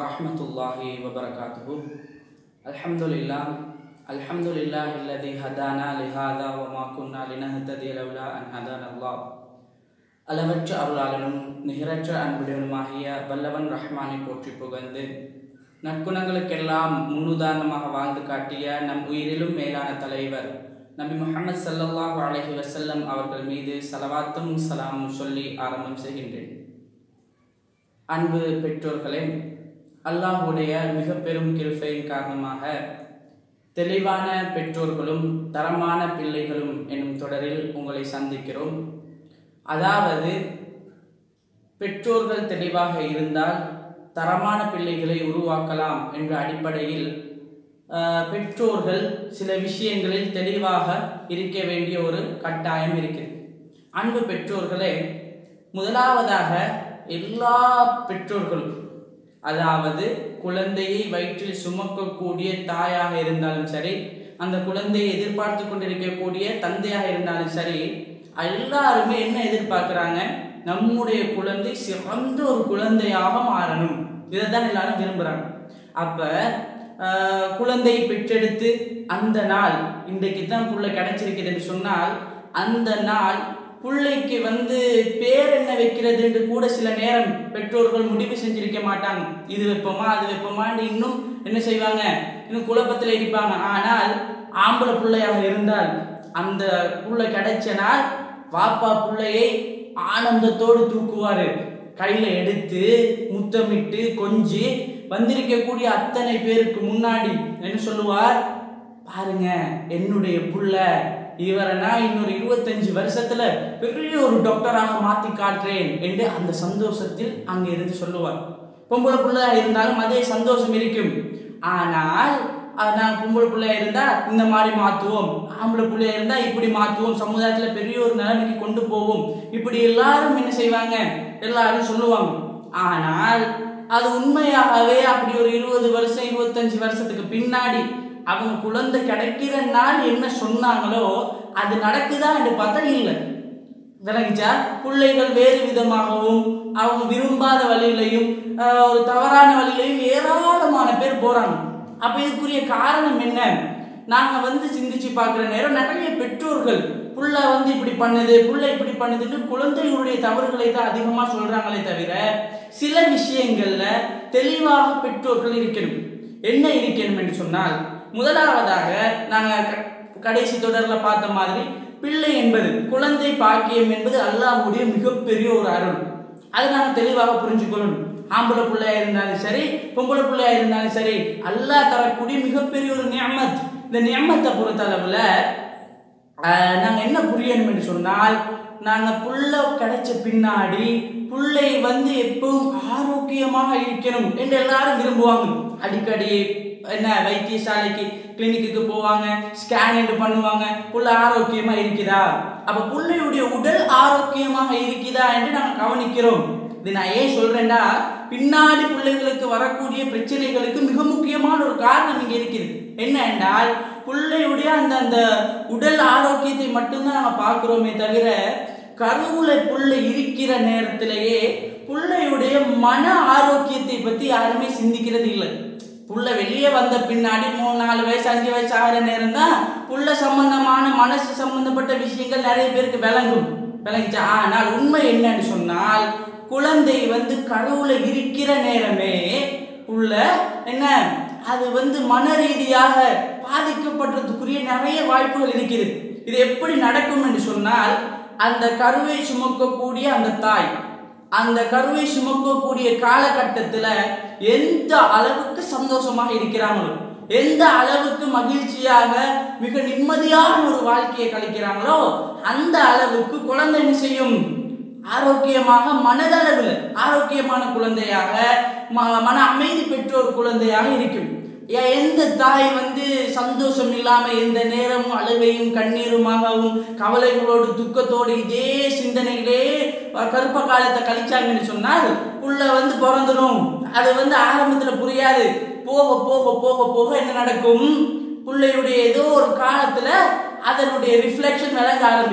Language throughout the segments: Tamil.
ورحمة الله وبركاته الحمد لله الحمد لله الذي هدانا لهذا وما كنا لنهتدي لولا أن هدانا الله அளவற்ற அருளாளனும் நிகரற்ற அன்புடனுமாகிய வல்லவன் ரஹ்மானை போற்றி புகழ்ந்து நற்குணங்களுக்கெல்லாம் முன்னுதாரணமாக வாழ்ந்து காட்டிய நம் உயிரிலும் மேலான தலைவர் நபி முஹம்மது ஸல்லல்லாஹு அலைஹி வஸல்லம் அவர்கள் மீது சலவாத்தும் சலாமும் சொல்லி ஆரம்பம் செய்கின்றேன் அன்பு பெற்றோர்களே அல்லாஹுடைய மிக பெரும் கிருபையின் காரணமாக தெளிவான பெற்றோர்களும் தரமான பிள்ளைகளும் என்னும் தொடரில் உங்களை சந்திக்கிறோம் அதாவது பெற்றோர்கள் தெளிவாக இருந்தால் தரமான பிள்ளைகளை உருவாக்கலாம் என்ற அடிப்படையில் ஆஹ், பெற்றோர்கள் சில விஷயங்களில் தெளிவாக இருக்க வேண்டிய ஒரு கட்டாயம் இருக்கிறது அன்பு பெற்றோர்களே முதலாவதாக எல்லா பெற்றோர்களும் அதாவது குழந்தையை வயிற்றில் சுமக்கக்கூடிய தாயாக இருந்தாலும் சரி அந்த குழந்தையை எதிர்பார்த்து கொண்டிருக்கக்கூடிய தந்தையாக இருந்தாலும் சரி எல்லாருமே என்ன எதிர்பார்க்குறாங்க நம்முடைய குழந்தை சிறந்த ஒரு குழந்தையாக மாறணும் இதை தான் எல்லாரும் விரும்புகிறாங்க அப்போ குழந்தை பெற்றெடுத்து அந்த நாள் இன்றைக்கு தான் புள்ள கிடைச்சிருக்குது என்று சொன்னால் அந்த நாள் பிள்ளைக்கு வந்து பேர் என்ன வைக்கிறது என்று கூட சில நேரம் பெற்றோர்கள் முடிவு செஞ்சிருக்க மாட்டாங்க இது வைப்போமா அது வைப்போமான்னு இன்னும் என்ன செய்வாங்க இன்னும் குழப்பத்தில் இருப்பாங்க ஆனால் ஆம்பளை பிள்ளையாக இருந்தால் அந்த புள்ள கிடைச்ச நாள் வாப்பா பிள்ளையை ஆனந்தத்தோடு தூக்குவாரு கையில எடுத்து முத்தமிட்டு கொஞ்சி வந்திருக்கக்கூடிய அத்தனை பேருக்கு முன்னாடி என்ன சொல்லுவார் பாருங்க என்னுடைய புள்ள இவரை நான் இன்னொரு இருபத்தஞ்சு வருஷத்துல பெரிய ஒரு டாக்டராக மாத்தி காட்டுறேன் என்று அந்த சந்தோஷத்தில் அங்க இருந்து சொல்லுவார் பொம்பளை பிள்ளையா இருந்தாலும் அதே சந்தோஷம் இருக்கும் ஆனால் அஹ், நான் பொம்பளை பிள்ளையா இருந்தா இந்த மாதிரி மாத்துவோம் ஆம்பளை பிள்ளையா இருந்தா இப்படி மாத்துவோம் சமுதாயத்துல பெரிய ஒரு நிலைமைக்கு கொண்டு போவோம் இப்படி எல்லாரும் என்ன செய்வாங்க எல்லாரும் சொல்லுவாங்க ஆனால் அது உண்மையாகவே அப்படி ஒரு இருபது வருஷம் இருபத்தஞ்சு வருஷத்துக்கு பின்னாடி அவங்க குழந்தை கிடைக்கிற நாள் என்ன சொன்னாங்களோ அது நடக்குதா என்று பார்த்தா இல்லை விளங்கிச்சா பிள்ளைகள் வேறு விதமாகவும் அவங்க விரும்பாத வழியிலையும் ஆஹ், ஒரு தவறான வழியிலையும் ஏராளமான பேர் போறாங்க அப்ப இதுக்குரிய காரணம் என்ன நாங்க வந்து சிந்திச்சு பார்க்குற நேரம் நிறைய பெற்றோர்கள் புள்ள வந்து இப்படி பண்ணுது புள்ள இப்படி பண்ணுதுன்னு குழந்தைகளுடைய தவறுகளை தான் அதிகமா சொல்றாங்களே தவிர சில விஷயங்கள்ல தெளிவாக பெற்றோர்கள் இருக்கணும் என்ன இருக்கணும் என்று சொன்னால் முதலாவதாக நாங்க க- கடைசி தொடர்ல பார்த்த மாதிரி பிள்ளை என்பது குழந்தை பாக்கியம் என்பது அல்லாஹ்வுடைய மிகப்பெரிய ஒரு அருள் அதை நாங்க தெளிவாக புரிஞ்சுக்கொள்ளணும் ஆம்பளை பிள்ளையா இருந்தாலும் சரி பொம்பளை பிள்ளையா இருந்தாலும் சரி அல்லாஹ் தரக்கூடிய மிகப்பெரிய ஒரு நியமத் இந்த நியமத்தை பொறுத்த அளவுல ஆஹ், நாங்க என்ன புரியணும் என்று சொன்னால் நாங்க புள்ள கிடைச்ச பின்னாடி புள்ளை வந்து எப்பவும் ஆரோக்கியமாக இருக்கணும் என்று எல்லாரும் விரும்புவாங்க அடிக்கடி என்ன வைத்தியசாலைக்கு கிளினிக்கு போவாங்க ஸ்கேன் என்று பண்ணுவாங்க புள்ள ஆரோக்கியமா இருக்குதா அப்ப புள்ளையுடைய உடல் ஆரோக்கியமாக இருக்குதா என்று நாங்க கவனிக்கிறோம் இது நான் ஏன் சொல்றேன்னா பின்னாடி பிள்ளைகளுக்கு வரக்கூடிய பிரச்சனைகளுக்கு மிக முக்கியமான ஒரு காரணம் இங்க இருக்குது என்ன என்றால் பிள்ளையுடைய அந்த அந்த உடல் ஆரோக்கியத்தை மட்டும்தான் நாங்க பார்க்கிறோமே தவிர கருவுல புள்ளை இருக்கிற நேரத்திலேயே பிள்ளையுடைய மன ஆரோக்கியத்தை பத்தி யாருமே சிந்திக்கிறது இல்லை புள்ள வெளியே வந்த பின்னாடி மூணு நாலு வயசு அஞ்சு வயசு ஆகிற நேரம் தான் புள்ள சம்பந்தமான மனசு சம்பந்தப்பட்ட விஷயங்கள் நிறைய பேருக்கு விளங்கும் விளங்கிச்சா ஆனால் உண்மை என்னன்னு சொன்னால் குழந்தை வந்து கருவுல இருக்கிற நேரமே உள்ள என்ன அது வந்து மன ரீதியாக பாதிக்கப்படுறதுக்குரிய நிறைய வாய்ப்புகள் இருக்குது இது எப்படி நடக்கும் என்று சொன்னால் அந்த கருவை சுமக்கக்கூடிய அந்த தாய் அந்த கருவை சுமக்கக்கூடிய காலகட்டத்துல எந்த அளவுக்கு சந்தோஷமாக இருக்கிறாங்களோ எந்த அளவுக்கு மகிழ்ச்சியாக மிக நிம்மதியான ஒரு வாழ்க்கையை கழிக்கிறாங்களோ அந்த அளவுக்கு குழந்தை என்ன செய்யும் ஆரோக்கியமாக மனதளவில் ஆரோக்கியமான குழந்தையாக ம- மன அமைதி பெற்ற ஒரு குழந்தையாக இருக்கும் ஏ- எந்த தாய் வந்து சந்தோஷம் இல்லாம எந்த நேரமும் அழுகையும் கண்ணீருமாகவும் கவலைகளோடு துக்கத்தோடு இதே சிந்தனையிலே அஹ், கருப்ப காலத்தை கழிச்சாங்கன்னு சொன்னால் புள்ள வந்து பிறந்துடும் அது வந்து ஆரம்பத்துல புரியாது போக போக போக போக என்ன நடக்கும் பிள்ளையுடைய ஏதோ ஒரு காலத்துல அதனுடைய ரிஃப்ளெக்ஷன் விளங்க ஆரம்பிக்கும்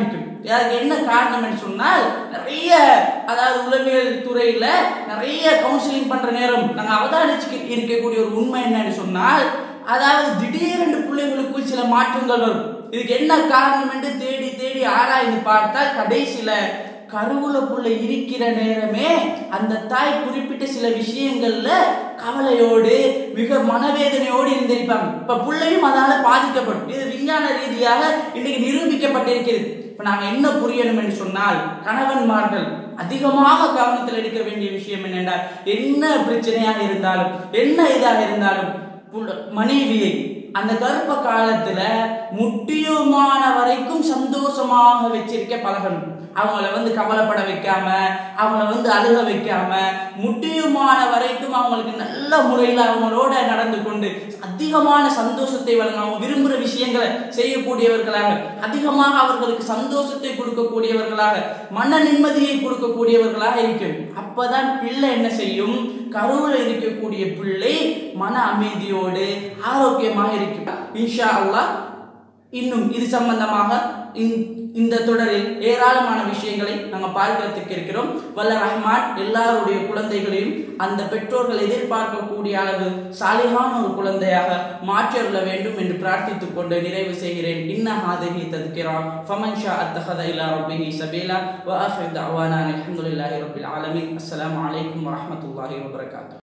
அதுக்கு என்ன காரணம்னு சொன்னால் நிறைய அதாவது உளவியல் துறையில நிறைய கவுன்சிலிங் பண்ற நேரம் நாங்க அவதானிச்சு இருக்கக்கூடிய ஒரு உண்மை என்னன்னு சொன்னால் அதாவது திடீரென்று பிள்ளைகளுக்குள் சில மாற்றங்கள் வரும் இதுக்கு என்ன காரணம் என்று தேடி தேடி ஆராய்ந்து பார்த்தால் கடைசியில கருவுல புள்ள இருக்கிற நேரமே அந்த தாய் குறிப்பிட்ட சில விஷயங்கள்ல கவலையோடு மிக மனவேதனையோடு இருந்திருப்பாங்க இப்ப பிள்ளையும் அதால பாதிக்கப்படும் இது விஞ்ஞான ரீதியாக இன்னைக்கு நிரூபிக்கப்பட்டிருக்கிறது இப்ப நாங்க என்ன புரியணும் என்று சொன்னால் கணவன்மார்கள் அதிகமாக கவனத்தில் எடுக்க வேண்டிய விஷயம் என்னென்றால் என்ன பிரச்சனையாக இருந்தாலும் என்ன இதாக இருந்தாலும் புள்ள- மனைவியை அந்த கர்ப்ப காலத்துல முட்டியுமான வரைக்கும் சந்தோஷமாக வச்சிருக்க பழகணும் அவங்கள வந்து கவலைப்பட வைக்காம அவங்கள வந்து அழுக வைக்காம முட்டியுமான வரைக்கும் அவங்களுக்கு நல்ல முறையில் அவங்களோட நடந்து கொண்டு அதிகமான சந்தோஷத்தை வழங்க அவங்க விரும்புகிற விஷயங்களை செய்யக்கூடியவர்களாக அதிகமாக அவர்களுக்கு சந்தோஷத்தை கொடுக்கக்கூடியவர்களாக மன நிம்மதியை கொடுக்கக்கூடியவர்களாக இருக்கும் அப்பதான் பிள்ளை என்ன செய்யும் கருவில் இருக்கக்கூடிய பிள்ளை மன அமைதியோடு ஆரோக்கியமாக இருக்கும் இன்ஷா அல்லாஹ் இன்னும் இது சம்பந்தமாக இந்த- இந்த தொடரில் ஏராளமான விஷயங்களை நாங்கள் பார்க்கிறதுக்கு இருக்கிறோம் வல்ல ரஹ்மான் எல்லாருடைய குழந்தைகளையும் அந்த பெற்றோர்கள் எதிர்பார்க்கக்கூடிய அளவு சாலிகான ஒரு குழந்தையாக மாற்றியருள வேண்டும் என்று பிரார்த்தித்துக் கொண்டு நிறைவு செய்கிறேன் இன்ன ஹாதிஹி தذكرا فمن شاء اتخذ الى ربه سبيلا واخر دعوانا الحمد لله رب العالمين السلام عليكم ورحمه الله وبركاته